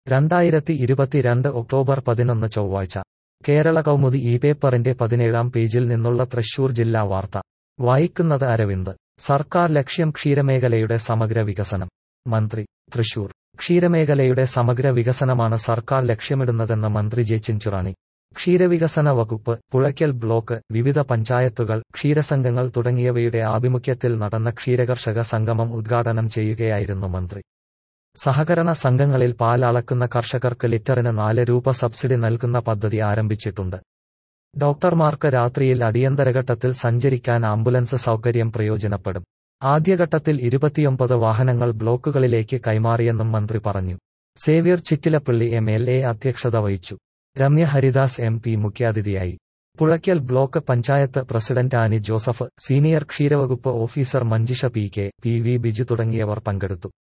രണ്ടായിരത്തി ഇരുപത്തിരണ്ട് ഒക്ടോബർ പതിനൊന്ന് ചൊവ്വാഴ്ച കേരള കൗമുദി ഈ പേപ്പറിന്റെ പതിനേഴാം പേജിൽ നിന്നുള്ള തൃശൂർ ജില്ലാ വാർത്ത വായിക്കുന്നത് അരവിന്ദ് സർക്കാർ ലക്ഷ്യം ക്ഷീരമേഖലയുടെ സമഗ്ര വികസനം മന്ത്രി തൃശൂർ ക്ഷീരമേഖലയുടെ സമഗ്ര വികസനമാണ് സർക്കാർ ലക്ഷ്യമിടുന്നതെന്ന് മന്ത്രി ജെ ചിഞ്ചുറാണി ക്ഷീരവികസന വകുപ്പ് പുഴയ്ക്കൽ ബ്ലോക്ക് വിവിധ പഞ്ചായത്തുകൾ ക്ഷീരസംഘങ്ങൾ തുടങ്ങിയവയുടെ ആഭിമുഖ്യത്തിൽ നടന്ന ക്ഷീരകർഷക സംഗമം ഉദ്ഘാടനം ചെയ്യുകയായിരുന്നു മന്ത്രി സഹകരണ സംഘങ്ങളിൽ പാൽ അളക്കുന്ന കർഷകർക്ക് ലിറ്ററിന് നാല് രൂപ സബ്സിഡി നൽകുന്ന പദ്ധതി ആരംഭിച്ചിട്ടുണ്ട് ഡോക്ടർമാർക്ക് രാത്രിയിൽ അടിയന്തരഘട്ടത്തിൽ സഞ്ചരിക്കാൻ ആംബുലൻസ് സൗകര്യം പ്രയോജനപ്പെടും ആദ്യഘട്ടത്തിൽ ഇരുപത്തിയൊമ്പത് വാഹനങ്ങൾ ബ്ലോക്കുകളിലേക്ക് കൈമാറിയെന്നും മന്ത്രി പറഞ്ഞു Xavier Chittilappally M L A അധ്യക്ഷത വഹിച്ചു രമ്യ ഹരിദാസ് എം പി മുഖ്യാതിഥിയായി Puzhakkal block panchayat president Annie Joseph senior ക്ഷീരവകുപ്പ് officer Manjisha P K P V Biju തുടങ്ങിയവർ പങ്കെടുത്തു